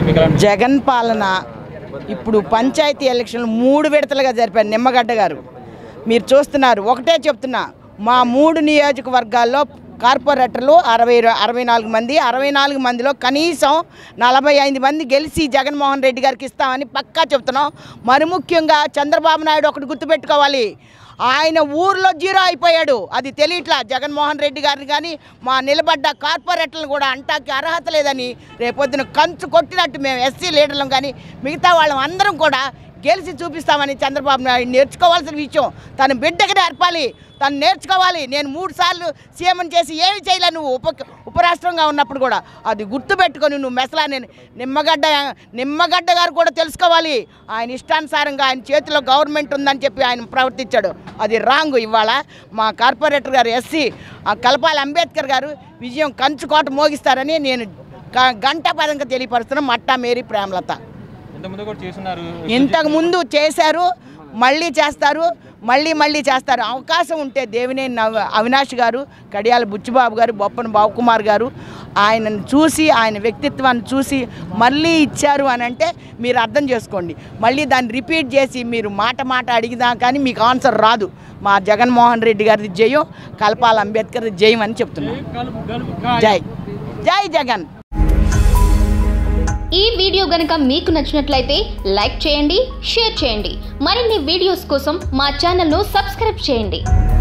మీకు ఎలా జగన్ పాలన ఇప్పుడు పంచాయతీ ఎలక్షన్లు మూడు విడతలుగా జరిపారు నిమ్మగడ్డ గారు మీరు చూస్తున్నారు ఒకటే చెప్తున్నా మా మూడు నియోజకవర్గాల్లో కార్పొరేటర్లు అరవై అరవై నాలుగు మంది అరవై నాలుగు మందిలో కనీసం నలభై ఐదు మంది గెలిచి జగన్మోహన్ రెడ్డి గారికి ఇస్తామని పక్కా చెప్తున్నాం మరి ముఖ్యంగా చంద్రబాబు నాయుడు ఒకటి గుర్తుపెట్టుకోవాలి ఆయన ఊర్లో జీరో అయిపోయాడు అది తెలియట్లా జగన్మోహన్ రెడ్డి గారిని కానీ మా నిలబడ్డ కార్పొరేటర్లు కూడా అంటాకి అర్హత లేదని రేపొద్దున కంచు కొట్టినట్టు మేము ఎస్సీ లీడర్లం కానీ మిగతా వాళ్ళం అందరం కూడా గెలిచి చూపిస్తామని చంద్రబాబు నాయుడు నేర్చుకోవాల్సిన విషయం తన బిడ్డకి నేర్పాలి తను నేర్చుకోవాలి నేను మూడు సార్లు సీఎం చేసి ఏమి చేయలే నువ్వు ఉప ఉపరాష్ట్రంగా ఉన్నప్పుడు కూడా అది గుర్తుపెట్టుకొని నువ్వు మెసలా నేను నిమ్మగడ్డ నిమ్మగడ్డ గారు కూడా తెలుసుకోవాలి ఆయన ఇష్టానుసారంగా ఆయన చేతిలో గవర్నమెంట్ ఉందని చెప్పి ఆయన ప్రవర్తించాడు అది రాంగ్ ఇవాళ మా కార్పొరేటర్ గారు ఎస్సీ కలపాలి అంబేద్కర్ గారు విజయం కంచుకోట మోగిస్తారని నేను గ- గంట పదంగా తెలియపరుస్తున్నాను మట్టా మేరీ ప్రేమలత ఇంతకుముందు కూడా చేస్తున్నారు ఇంతకు ముందు చేశారు మళ్ళీ చేస్తారు మళ్ళీ మళ్ళీ చేస్తారు అవకాశం ఉంటే దేవినేని నవ- అవినాష్ గారు కడియాల బుచ్చిబాబు గారు బొప్పన బాబుకుమార్ గారు ఆయనను చూసి ఆయన వ్యక్తిత్వాన్ని చూసి మళ్ళీ ఇచ్చారు అని అంటే మీరు అర్థం చేసుకోండి మళ్ళీ దాన్ని రిపీట్ చేసి మీరు మాట మాట అడిగినా కానీ మీకు ఆన్సర్ రాదు మా జగన్మోహన్ రెడ్డి గారిది జయం కల్పాల అంబేద్కర్ జయం అని చెప్తున్నాను జై జై జగన్ ఈ వీడియో గనుక మీకు నచ్చినట్లయితే లైక్ చేయండి షేర్ చేయండి మరిన్ని వీడియోస్ కోసం మా ఛానల్ను సబ్స్క్రైబ్ చేయండి